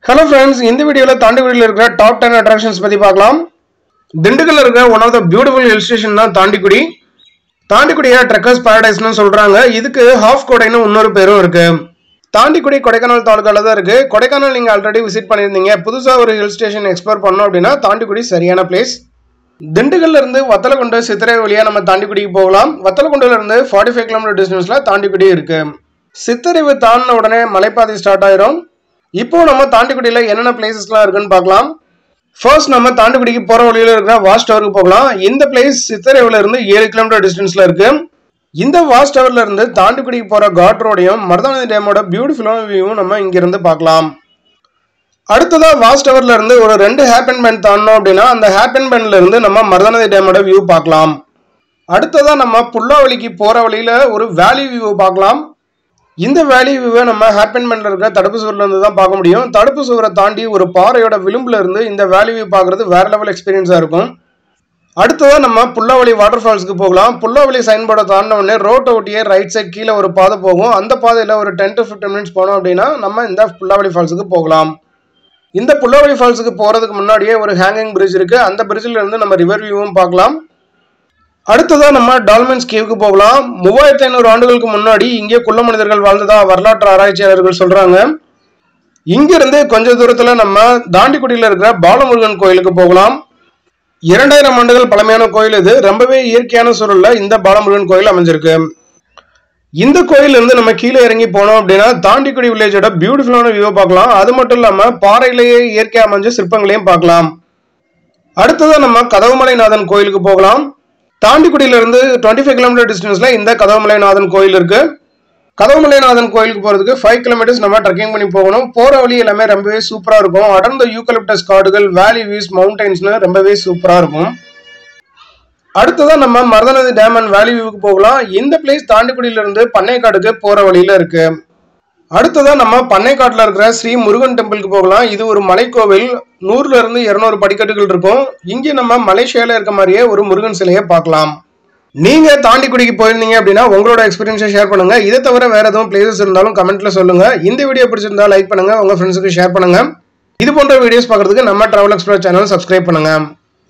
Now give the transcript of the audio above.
hello friends இந்த வீடியோவில் தாண்டிக்குடியில் இருக்கிற டாப் டென் அட்ராக்ஷன்ஸ் பற்றி பார்க்கலாம் திண்டுக்கல்ல இருக்கிற one of the beautiful hill station தான் தாண்டிக்குடி தாண்டிக்குடியை ட்ரெக்கர்ஸ் பாரடைஸ்னு சொல்கிறாங்க இதுக்கு ஹாஃப் கொடைன்னு இன்னொரு பேரும் இருக்கு தாண்டிக்குடி கொடைக்கானல் தாலுக்கால தான் இருக்கு கொடைக்கானல் நீங்கள் ஆல்ரெடி விசிட் பண்ணியிருந்தீங்க புதுசாக ஒரு ஹில் ஸ்டேஷன் எக்ஸ்ப்ளோர் பண்ணோம் அப்படின்னா தாண்டிக்குடி சரியான பிளேஸ் திண்டுக்கல்ல இருந்து வத்தலகுண்டு சித்திரை வழியா நம்ம தாண்டிக்குடிக்கு போகலாம் வத்தலகுண்டுல இருந்து ஃபார்ட்டி ஃபைவ் கிலோமீட்டர் டிஸ்டன்ஸ்ல தாண்டிக்குடி இருக்கு சித்தறிவு தாண்டின உடனே மலைப்பாதை ஸ்டார்ட் ஆயிரும் இப்போ நம்ம தாண்டிக்குடியில என்னென்ன பிளேசஸ்லாம் இருக்குன்னு பார்க்கலாம் ஃபர்ஸ்ட் நம்ம தாண்டிக்குடிக்கு போற வழியில இருக்கிற வாஷ் டவருக்கு போகலாம் இந்த பிளேஸ் சித்தறிவுல இருந்து ஏழு கிலோமீட்டர் டிஸ்டன்ஸ்ல இருக்கு இந்த வாஷ் டவர்ல இருந்து தாண்டிக்குடிக்கு போற காட் ரோடையும் மருதானதி டேமோட பியூட்டிஃபுல்லான வியூவும் நம்ம இங்க இருந்து பார்க்கலாம் அடுத்ததா வாஸ்ட் டவர்ல இருந்து ஒரு ரெண்டு ஹேப்பன் பென் தாண்டோம் அப்படின்னா அந்த ஹேப்பன் பென்ல இருந்து நம்ம மருதானதி டேமோட வியூ பார்க்கலாம் அடுத்ததா நம்ம புல்லாவளிக்கு போற வழியில ஒரு வேலி வியூ பார்க்கலாம் இந்த வேலி வியூவை நம்ம ஹேப்பன் பென்ல இருக்க தடுப்பு சுவர்ல இருந்து தான் பார்க்க முடியும் தடுப்பு சுவரை தாண்டி ஒரு பாறையோட விளிம்புல இருந்து இந்த வேலி வியூ பார்க்கறது வேற லெவல் எக்ஸ்பீரியன்ஸா இருக்கும் அடுத்ததா நம்ம புல்லாவளி வாட்டர் ஃபால்ஸ்க்கு போகலாம் புல்லாவளி சைன் போர்டை தாண்டின உடனே ரோட்டை ஒட்டியே ரைட் சைட் கீழே ஒரு பாதை போகும் அந்த பாதையில் ஒரு டென் டு ஃபிஃப்டின் மினிட்ஸ் போனோம் அப்படின்னா நம்ம இந்த புல்லாவளி ஃபால்ஸுக்கு போகலாம் இந்த புல்லாவளி ஃபால்ஸுக்கு போகிறதுக்கு முன்னாடியே ஒரு ஹேங்கிங் பிரிட்ஜ் இருக்கு அந்த பிரிட்ஜில் இருந்து நம்ம ரிவர் வியூவும் பார்க்கலாம் அடுத்ததா நம்ம டால்மென்ஸ் கேவுக்கு போகலாம் மூவாயிரத்தி ஐநூறு ஆண்டுகளுக்கு முன்னாடி இங்கே குள்ள மனிதர்கள் வாழ்ந்ததா வரலாற்று ஆராய்ச்சியாளர்கள் சொல்றாங்க இங்கிருந்து கொஞ்ச தூரத்துல நம்ம தாண்டிக்குடியில் இருக்கிற பாலமுருகன் கோயிலுக்கு போகலாம் இரண்டாயிரம் ஆண்டுகள் பழமையான கோயில் இது ரொம்பவே இயற்கையான சூழல்ல இந்த பாலமுருகன் கோயில் அமைஞ்சிருக்கு இந்த கோயில்ல இருந்து நம்ம கீழே இறங்கி போனோம் அப்படின்னா தாண்டிக்குடி வில்லேஜோட பியூட்டிஃபுல்லான வியூ பார்க்கலாம் அது மட்டும் இல்லாம பாறையிலேயே இயற்கை அமைஞ்ச சிற்பங்களையும் பார்க்கலாம் அடுத்ததா நம்ம கதவுமலைநாதன் கோயிலுக்கு போகலாம் தாண்டிக்குடியில இருந்து டுவெண்ட்டி ஃபைவ் கிலோமீட்டர் டிஸ்டன்ஸ்ல இந்த கதவுமலைநாதன் கோயில் இருக்கு கதவுமலைநாதன் கோயிலுக்கு போறதுக்கு ஃபைவ் கிலோமீட்டர்ஸ் நம்ம ட்ரெக்கிங் பண்ணி போகணும் போற வழி எல்லாமே ரொம்பவே சூப்பரா இருக்கும் அடர்ந்த யூக்கலிப்டஸ் காடுகள் வேலி வியூஸ் மவுண்டன்ஸ்னு ரொம்பவே சூப்பரா இருக்கும் அடுத்ததான் நம்ம மருதநதி டேம் அண்ட் வேலி வியூக்கு போகலாம் இந்த பிளேஸ் தாண்டிக்குடியில இருந்து பண்ணைக்காடுக்கு போற வழியில இருக்கு அடுத்ததா நம்ம பண்ணைக்காட்டுல இருக்கிற ஸ்ரீ முருகன் டெம்பிளுக்கு போகலாம் இது ஒரு மலைக்கோவில் நூறுல இருந்து இருநூறு படிக்கட்டுகள் இருக்கும் இங்கே நம்ம மலேசியால இருக்க மாதிரியே ஒரு முருகன் சிலையை பார்க்கலாம் நீங்க தாண்டிக்குடிக்கு போயிருந்தீங்க அப்படின்னா உங்களோட எக்ஸ்பீரியன்ஸை ஷேர் பண்ணுங்க இதை தவிர வேற எதுவும் பிளேசஸ் இருந்தாலும் கமெண்ட்ல சொல்லுங்க இந்த வீடியோ பிடிச்சிருந்தா லைக் பண்ணுங்க உங்க ஃப்ரெண்ட்ஸுக்கு ஷேர் பண்ணுங்க இது போன்ற வீடியோஸ் பார்க்கறதுக்கு நம்ம டிராவல் எக்ஸ்பிரஸ் சேனல் சப்ஸ்கிரைப் பண்ணுங்க